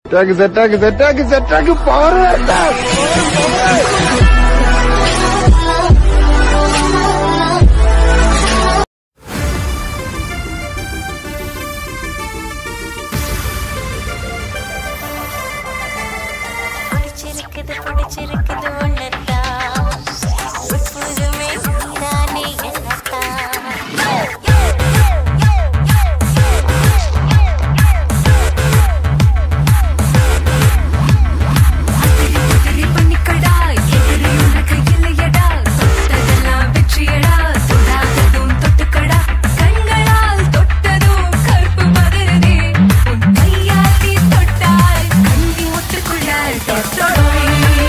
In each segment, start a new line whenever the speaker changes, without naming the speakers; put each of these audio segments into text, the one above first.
செட்டாக்கு செட்டாக்கு செட்டாக்கு செட்டாக்கு பாரு
பிடிச்சிருக்குது பிடிச்சிருக்குது ஒன்னத்தான் எப்போதுமே தானே என்னத்தான்
எதிரி பண்ணிக்கடா எதிரி உனக்கு இல்லையடா தொட்டதெல்லாம் வெற்றியடா தொடாததும் தொட்டுக்கடா கண்களால் தொட்டதும் கருப்பு மதருதே உன் கையால் நீ தொட்டால் கண்டி ஒத்துக்குள்ள தொட்டடோய்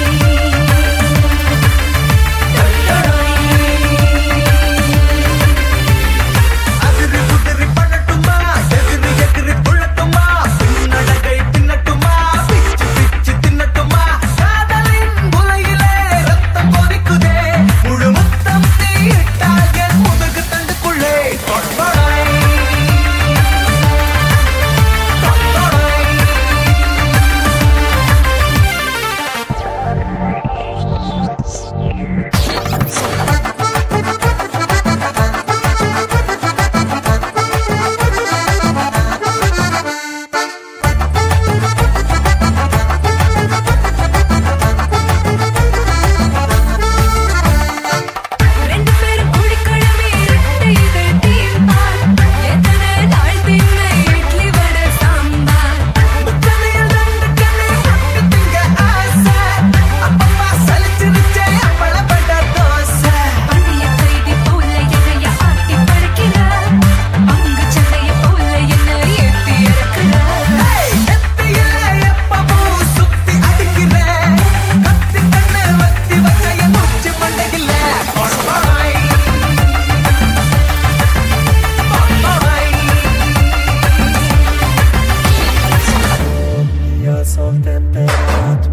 அதிரி குதிரி பண்ணட்டுமா எதிரி எதிரி புழட்டுமா பின்னடகை பின்னட்டுமா பிச்சு பிச்சு தின்னட்டுமா காதலின் உலையிலே ரத்தம் கொதிக்குதே முழு முத்தம் தீயிட்டால் என் முதுகு தண்டுக்குள்ளே தொட்டொடை தொட்டொடை
ரெண்டு பேரும் குடிக்கழமே இரட்டை இதழ் தீர்ப்பார் எத்தனை நாள் தின்ன இட்லி வடை சாம்பார்
முத்தனையில் ரெண்டு கண்ணை முட்டு திங்க ஆசை அப்பப்பா சலிச்சிருச்சே அப்பளப்பட்ட தோசை
பழைய கைதி போல என்னைய ஆட்டி படைக்கிறார் பங்கு சந்தைய போல என்ன ஏத்தி இறக்குறார்
எத்தியில எப்பவும் சுத்தி அடிக்கிறேன் கத்தி கண்ணு வத்தி வச்ச என் மூச்சு மண்டையில பொடபொடை. பொடபொடை. Yo soy temperado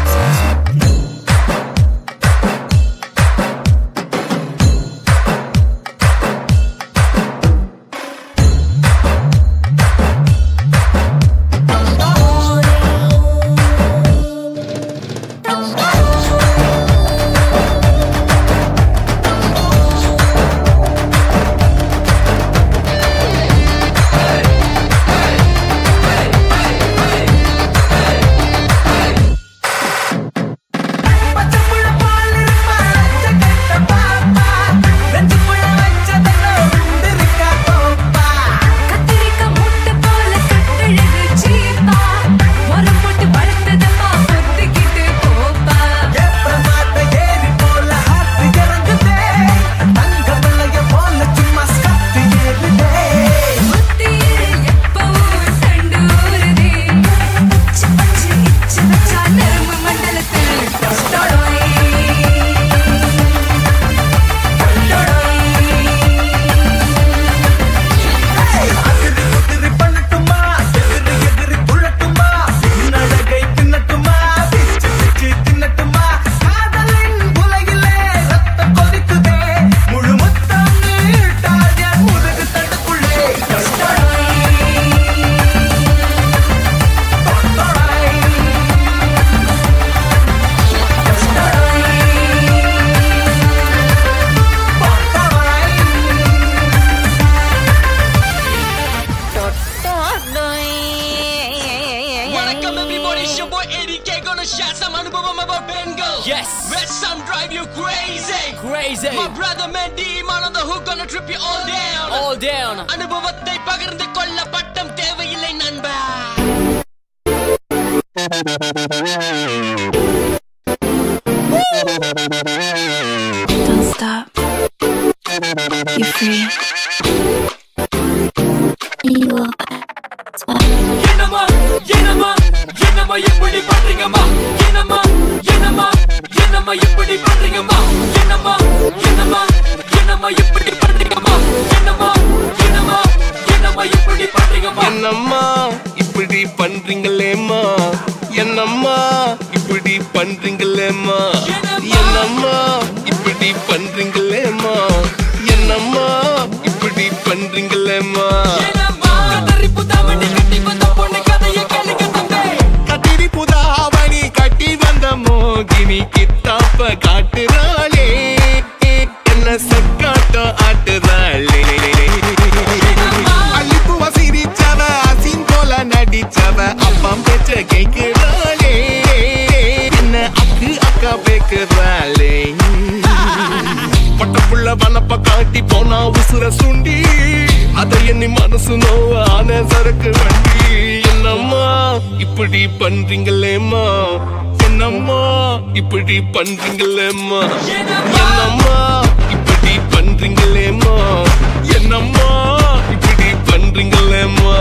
பச்சைப்புள்ள பால் இருப்பா, அச்ச கட்ட பாப்பா. நெஞ்சுக்குள்ள வச்சதெல்லாம் உண்டிருக்கா தோப்பா.
கத்திரிக்காய் முட்டை போல கட்டழகு சீப்பா மரம் போட்டு வளர்த்ததப்பா பொத்திக்கிட்டு போப்பா
ஏப்ரமாட்ட ஏரி போல ஹாத்து இறங்குதே. தங்க பிள்ளைய போல சும்மா ஸ்கத்து ஏறுதே.
முத்தியில எப்பவும் சண்டு ஊறுதே பச்சை பச்சை இச்சு வச்சா நரம்பு மண்டலத்தில் தொட்டோடோய்
அதிரி குதிரி பண்ணட்டுமா, எதிரி எதிரி புழட்டுமா, பின்னழகை பின்னட்டுமா, பிச்சு பிச்சு தின்னட்டுமா, காதலின் உலையிலே ரத்தம் கொதிக்குதே. முழு முத்தம் நீட்டால் என் முதுகு தண்டுக்குள்ளே தொட்டொடை. தொட்டொடை.
Welcome everybody, it's your boy Eddie K. Gonna share some Anubhavam about Bengal.
Yes.
Let some drive you crazy.
Crazy.
My brother Mendy, man on the hook, gonna trip you all down.
All down.
அனுபவத்தை பகிர்ந்து கொள்ள பட்டம் தேவையில்லை நண்பா
Don't stop. You're free. You are
என்னம்மா என்னம்மா என்னம்மா எப்படி பண்றீங்கம்மா என்னம்மா என்னம்மா என்னம்மா எப்படி பண்றீங்கம்மா என்னம்மா என்னம்மா என்னம்மா எப்படி பண்றீங்கம்மா என்னம்மா என்னம்மா என்னம்மா எப்படி பண்றீங்கம்மா
என்னம்மா இப்படி பண்றீங்களேம்மா என்னம்மா இப்படி பண்றீங்களேம்மா என்னம்மா இப்படி பண்றீங்களேம்மா என்னம்மா இப்படி பண்றீங்களேம்மா
என்னம்மா கத்தரிப்பு தாவணி கட்டி வந்த பொண்ணு கதையை கேளுங்க தம்பி
அப்பா பேச்ச கேட்கிறாளே என்ன அக்கு அக்கா பேக்குறாளே பட்டப்புள்ள வனப்ப காட்டி போனா உசுர சுண்டி அதை எண்ணி மனசு நோவான சரக்கு வண்டி என்னம்மா இப்படி பண்றீங்களேம்மா என்னம்மா இப்படி பண்றீங்களேம்மா என்னம்மா இப்படி பண்றீங்களேம்மா என்னம்மா இப்படி பண்றீங்களேம்மா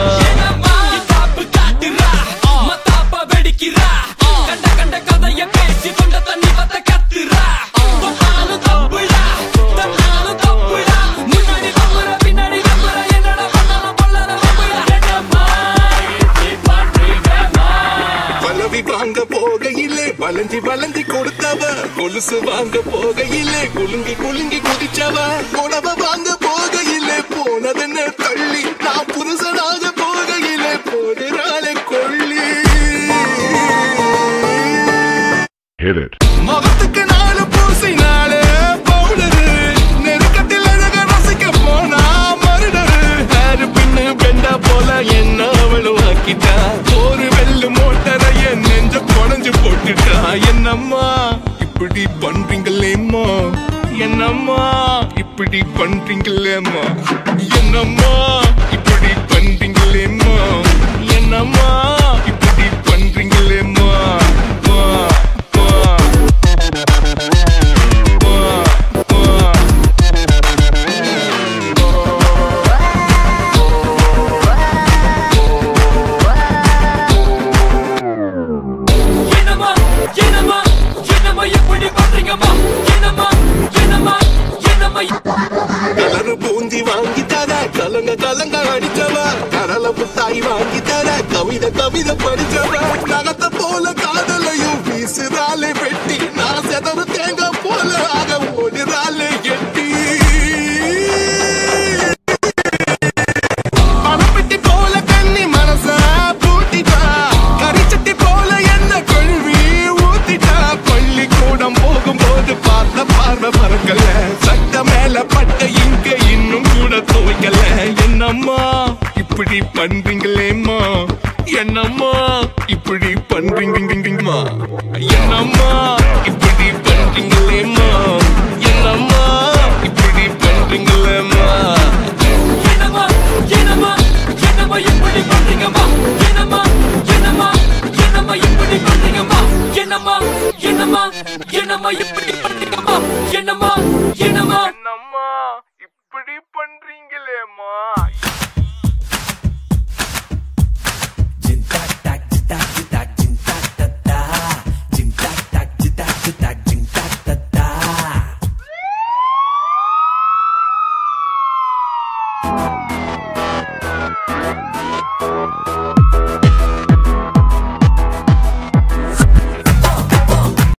கண்ட கண்ட கதைய பேசி தொண்ட தண்ணி பத்த கத்துறா தொட்டாலும் தப்புடா தன்னாலும் தப்புடா முன்னாடி தப்புற பின்னாடி தப்புற என்னடா பண்ணாலும் பொல்லாத தப்புடா என்னம்மா இப்படி பண்றீங்கம்மா
பலவி வாங்க போகையிலே வளைஞ்சி வளைஞ்சி கொடுத்தவ கொலுசு வாங்க போகையிலே குலுங்கி குலுங்கி குடிச்சவ உணவ வாங்க போகையிலே போனதென்ன தள்ளி நான் புருஷனாக போகையிலே போடுறாளே கொள்ளி
Hit it.
முகத்துக்கு நாலு பூசினாலே பவுடரு நெருக்கத்தில் அழக ரசிக்க போனா மருடரு ஹேரு பின்னு பெண்டா போல என்ன அவளும் ஆக்கிட்டா ஒரு வெள்ளு மோட்டரை என் நெஞ்ச குடஞ்சு போட்டுட்டா என்னம்மா இப்படி பண்றீங்களேம்மா என்னம்மா இப்படி பண்றீங்களேம்மா என்னம்மா இப்படி பண்றீங்களேம்மா என்னம்மா இப்படி பண்றீங்களேம்மா வா, வா.
என்னம்மா என்னம்மா என்னம்மா எப்படி பண்றீங்கம்மா என்னம்மா என்னம்மா என்னம்மா
கலரு பூந்தி வாங்கி தர கலங்க கலங்க அடிச்சவ கடலை புத்தாய் வாங்கி தர கவிதை கவிதை படிச்சவ நகத்த போல காதலையும் வீசுறாலே வெட்டி நான் செதறு தேங்காய் போல ஆக ஓடுறாலே எட்டி பணப்பெட்டி போல கண்ணி மனச பூட்டிட்டா கரிச்சட்டி போல என்ன கழுவி ஊத்திட்டா பள்ளிக்கூடம் போகும்போது பார்த்த பார்வை பறக்கல சட்ட மேல பட்ட இங்க இன்னும் கூட துவைக்கல என்னம்மா இப்படி பண்றீங்களேம்மா என்னம்மா இப்படி பண்றீங்கம்மா என்னம்மா இப்படி பண்றீங்களேம்மா என்னம்மா இப்படி பண்றீங்களேம்மா
என்னம்மா என்னம்மா என்னம்மா எப்படி பண்றீங்கம்மா என்னம்மா என்னம்மா என்னம்மா எப்படி பண்றீங்கம்மா என்னம்மா என்னம்மா என்னம்மா எப்படி